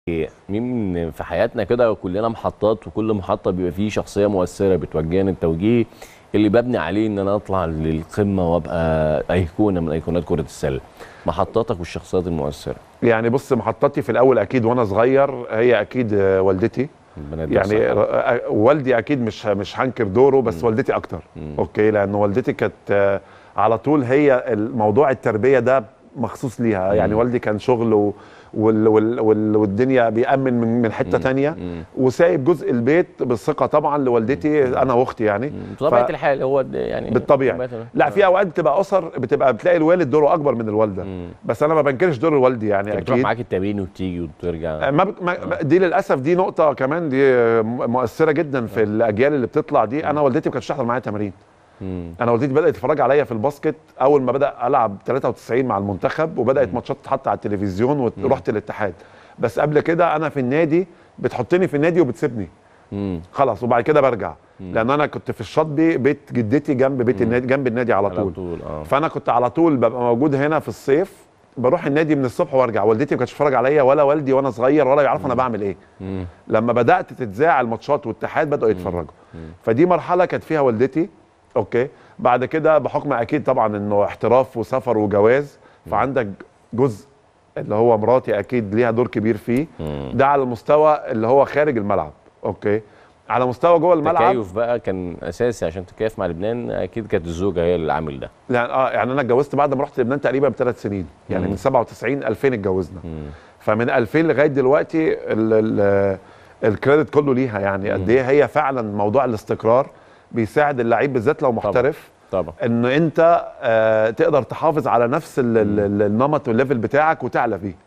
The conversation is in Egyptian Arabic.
مين في حياتنا كده كلنا محطات وكل محطه بيبقى فيه شخصيه مؤثره بتوجهني التوجيه اللي ببني عليه ان انا اطلع للقمه وابقى ايقونه من ايقونات كره السله محطاتك والشخصيات المؤثره يعني بص محطتي في الاول اكيد وانا صغير هي اكيد آه، والدتي ربنا يديها يعني الصحة. آه، آه، والدي اكيد مش مش هنكر دوره بس والدتي اكتر اوكي لان والدتي كانت آه، على طول هي الموضوع التربيه ده مخصوص ليها يعني والدي كان شغل و وال وال وال والدنيا بيأمن من من حته تانية وسايب جزء البيت بالثقه طبعا لوالدتي انا واختي يعني بطبيعه ف- الحال هو د- يعني بالطبيعي طبيعة- لا في اوقات بتبقى اسر بتبقى بتلاقي الوالد دوره اكبر من الوالده بس انا ما بنكرش دور الوالد يعني كانت بتروح اكيد معاك التمرين وتيجي وترجع ما ب... ما دي للاسف دي نقطه كمان دي مؤثره جدا في الاجيال اللي بتطلع دي انا والدتي ما كانتش تحضر معايا تمارين مم. انا والدتي بدات تتفرج عليا في الباسكت اول ما بدا العب 93 مع المنتخب وبدات ماتشات تتحط على التلفزيون ورحت الاتحاد بس قبل كده انا في النادي بتحطني في النادي وبتسيبني مم. خلاص وبعد كده برجع لان انا كنت في الشاطبي بيت جدتي جنب بيت النادي جنب النادي على على طول طول اه فانا كنت على طول ببقى موجود هنا في الصيف بروح النادي من الصبح وارجع والدتي ما كانتش تتفرج عليا ولا والدي وانا صغير ولا يعرفوا انا بعمل ايه مم. لما بدات تتذاع الماتشات والاتحاد بداوا يتفرجوا فدي مرحله كانت فيها والدتي اوكي بعد كده بحكم اكيد طبعا انه احتراف وسفر وجواز فعندك جزء اللي هو مراتي اكيد ليها دور كبير فيه ده على المستوى اللي هو خارج الملعب اوكي على مستوى جوه الملعب التكيف بقى كان اساسي عشان تكيف مع لبنان اكيد كانت الزوجه هي اللي عامل ده يعني اه يعني انا اتجوزت بعد ما رحت لبنان تقريبا بثلاث سنين يعني مم. من 97 2000 اتجوزنا فمن 2000 لغايه دلوقتي ال ال الكريدت كله ليها يعني قد ايه هي فعلا موضوع الاستقرار بيساعد اللعيب بالذات لو محترف طبعا ان انت آه تقدر تحافظ على نفس ال ال ال النمط والليفل بتاعك وتعلى فيه